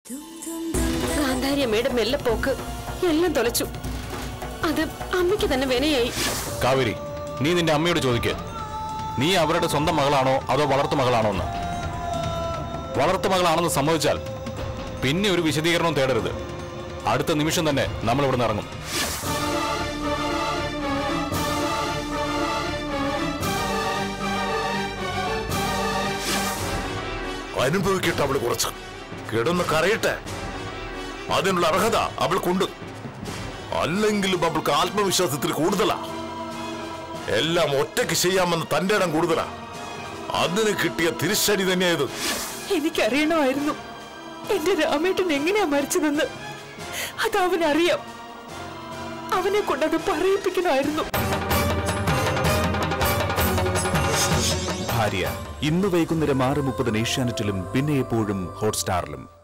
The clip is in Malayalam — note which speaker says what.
Speaker 1: ഗാന്ധാരിയമ്മയുടെ മെല്ലെപ്പോക്ക് എല്ലാം തൊലച്ചു അത് അമ്മയ്ക്ക് തന്നെ വിനയായി
Speaker 2: കാവേരി നീ നിന്റെ അമ്മയോട് ചോദിക്ക് നീ അവരുടെ സ്വന്തം മകളാണോ അതോ വളർത്തു മകളാണോ എന്ന് വളർത്തു മകളാണെന്ന് സമ്മതിച്ചാൽ പിന്നെ ഒരു വിശദീകരണവും തേടരുത് അടുത്ത നിമിഷം തന്നെ നമ്മൾ ഇവിടുന്ന് ഇറങ്ങും
Speaker 3: അനുഭവിക്കട്ടെ അവള് കുറച്ച് കിടന്ന് കരയട്ടെ അതിനുള്ള അർഹത അവൾക്കുണ്ട് അല്ലെങ്കിലും അവൾക്ക് ആത്മവിശ്വാസത്തിൽ കൂടുതലാ എല്ലാം ഒറ്റയ്ക്ക് ചെയ്യാമെന്ന് തന്റെ ഇടം കൂടുതലാ അതിന് കിട്ടിയ തിരിച്ചടി തന്നെയായത്
Speaker 4: എനിക്കറിയണമായിരുന്നു എന്റെ രാമേട്ടൻ എങ്ങനെയാ മരിച്ചതെന്ന് അത് അവനറിയാം അവനെ കൊണ്ടത് പറയിപ്പിക്കണമായിരുന്നു
Speaker 5: ഭാര്യ ഇന്ന് വൈകുന്നേരം ആറ് മുപ്പതിന് ഏഷ്യാനെറ്റിലും പിന്നെ എപ്പോഴും ഹോട്ട്സ്റ്റാറിലും